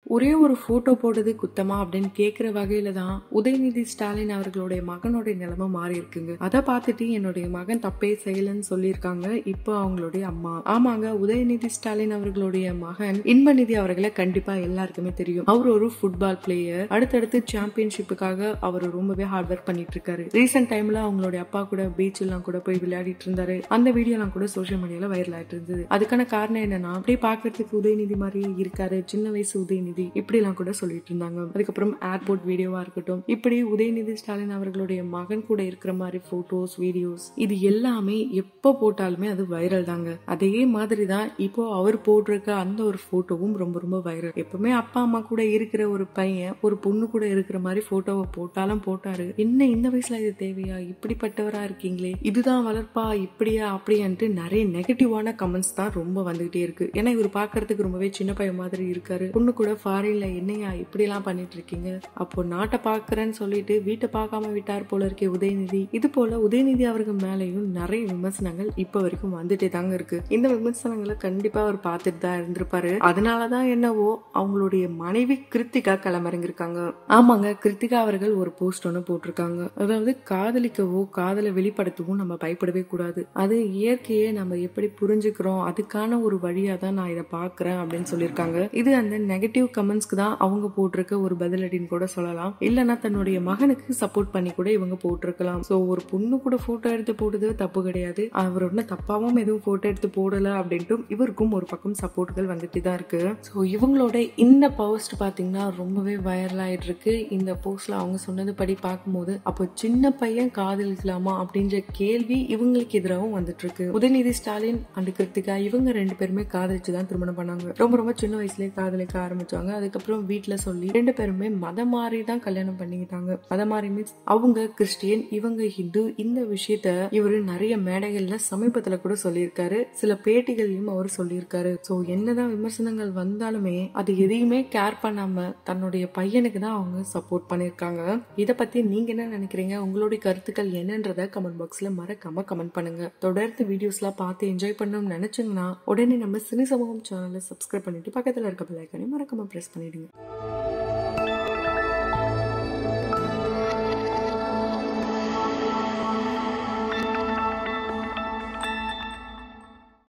ஒரே ஒரு போட்டோ போட்டது குத்தமா அப்படின்னு கேக்குற வகையில தான் உதயநிதி ஸ்டாலின் அவர்களுடைய மகனுடைய நிலைமை மாறி இருக்குங்க அதை பார்த்துட்டு என்னுடைய மகன் தப்பே செய்யலன்னு சொல்லியிருக்காங்க இப்போ அவங்களுடைய அம்மா ஆமாங்க உதயநிதி ஸ்டாலின் அவர்களுடைய மகன் இன்பநிதி அவர்களை கண்டிப்பா எல்லாருக்குமே தெரியும் அவர் ஒரு ஃபுட்பால் பிளேயர் அடுத்தடுத்து சாம்பியன்ஷிப்புக்காக அவர் ரொம்பவே ஹார்ட் ஒர்க் பண்ணிட்டு இருக்காரு ரீசெண்ட் டைம்ல அவங்களுடைய அப்பா கூட பீச் எல்லாம் கூட போய் விளையாடிட்டு இருந்தாரு அந்த வீடியோ எல்லாம் கூட சோசியல் மீடியால வைரல் ஆயிட்டு இருந்தது அதுக்கான காரணம் என்னன்னா அப்படியே பாக்குறதுக்கு உதயநிதி மாதிரியே இருக்காரு சின்ன வயசு உதயநிதி இப்படி எல்லாம் கூட சொல்லிட்டு இருந்தாங்க அதுக்கப்புறம் ஏர்போர்ட் வீடியோவா இருக்கட்டும் இப்படி உதயநிதி ஸ்டாலின் அவர்களுடைய மகன் கூட இருக்கிற மாதிரி போட்டோஸ் வீடியோஸ் இது எல்லாமே எப்ப போட்டாலுமே அது வைரல் தாங்க அதே மாதிரி தான் இப்போ அவர் போட்டிருக்க அந்த ஒரு போட்டோவும் ரொம்ப ரொம்ப வைரல் எப்பவுமே அப்பா அம்மா கூட இருக்கிற ஒரு பையன் ஒரு பொண்ணு கூட இருக்கிற மாதிரி போட்டோவை போட்டாலும் போட்டாரு என்ன இந்த வயசுல இது தேவையா இப்படிப்பட்டவரா இருக்கீங்களே இதுதான் வளர்ப்பா இப்படியா அப்படியான்ட்டு நிறைய நெகட்டிவான கமெண்ட்ஸ் தான் ரொம்ப வந்துகிட்டே இருக்கு ஏன்னா இவர் பாக்குறதுக்கு ரொம்பவே சின்ன பையன் மாதிரி இருக்காரு பொண்ணு கூட ஃபாரின்ல என்னையா இப்படி எல்லாம் பண்ணிட்டு இருக்கீங்க அப்போ நாட்டை பாக்குறேன்னு சொல்லிட்டு வீட்டை பார்க்காம விட்டார் போல இருக்கே உதயநிதி இது போல உதயநிதி அவர்கள் மேலேயும் நிறைய விமர்சனங்கள் இப்ப வரைக்கும் வந்துட்டே தாங்க இருக்கு இந்த விமர்சனங்களை கண்டிப்பா அவர் பார்த்துட்டு தான் இருந்திருப்பாரு அதனாலதான் என்னவோ அவங்களுடைய மனைவி கிருத்திகா கிளம்பிறங்கிருக்காங்க ஆமாங்க கிருத்திகா அவர்கள் ஒரு போஸ்ட் ஒன்று போட்டிருக்காங்க அதாவது காதலிக்கவோ காதலை வெளிப்படுத்தவும் நம்ம பயப்படவே கூடாது அது இயற்கையை நம்ம எப்படி புரிஞ்சுக்கிறோம் அதுக்கான ஒரு வழியா தான் நான் இதை பாக்குறேன் அப்படின்னு சொல்லியிருக்காங்க இது அந்த நெகட்டிவ் கமெண்ட்ஸ்க்கு தான் அவங்க போட்டிருக்க ஒரு பதிலடின்னு கூட சொல்லலாம் இல்லைன்னா தன்னுடைய மகனுக்கு சப்போர்ட் பண்ணி கூட இவங்க போட்டிருக்கலாம் ஸோ ஒரு பொண்ணு கூட போட்டோ எடுத்து போட்டது தப்பு கிடையாது அவர் ஒன்றும் தப்பாவும் எதுவும் போட்டோ எடுத்து போடல அப்படின்ட்டு இவருக்கும் ஒரு பக்கம் சப்போர்ட்கள் வந்துட்டு தான் இருக்கு ஸோ இவங்களோட இந்த போஸ்ட் பார்த்தீங்கன்னா ரொம்பவே வைரல் ஆயிட்டு இருக்கு இந்த போஸ்ட்ல அவங்க சொன்னது படி பார்க்கும்போது அப்போ சின்ன பையன் காதலிக்கலாமா அப்படின்ற கேள்வி இவங்களுக்கு எதிராகவும் வந்துட்டு இருக்கு உதயநிதி ஸ்டாலின் அண்ட் கிருத்திகா இவங்க ரெண்டு பேருமே காதலிச்சு தான் திருமணம் பண்ணாங்க ரொம்ப ரொம்ப சின்ன வயசுலயே காதலிக்க ஆரம்பிச்சாங்க அதுக்கப்புறம் வீட்டுல சொல்லி ரெண்டு பேருமே மதம் மாறி தான் கல்யாணம் பண்ணிக்கிட்டாங்க மதம் மாறி மீன்ஸ் அவங்க கிறிஸ்டியன் இவங்க ஹிந்து இந்த விஷயத்த இவரு நிறைய மேடைகள்ல சமீபத்துல கூட சொல்லியிருக்காரு சில பேட்டிகள்லயும் அவர் சொல்லியிருக்காரு சோ என்னதான் விமர்சனங்கள் வந்தாலுமே அது எதையுமே கேர் பண்ணாம தன்னுடைய பையனுக்கு தான் அவங்க சப்போர்ட் பண்ணிருக்காங்க இத பத்தி நீங்க என்ன நினைக்கிறீங்க உங்களுடைய கருத்துக்கள் என்னன்றத கமெண்ட் பாக்ஸ்ல மறக்காம கமெண்ட் பண்ணுங்க தொடர்ந்து வீடியோஸ்லாம் பார்த்து என்ஜாய் பண்ணணும்னு நினைச்சீங்கன்னா உடனே நம்ம சினி சமூகம் சேனலை சப்ஸ்கிரைப் பண்ணிட்டு பக்கத்துல இருக்க பெல் ஐக்கானே மறக்காம பிரஸ் பண்ணிடுங்க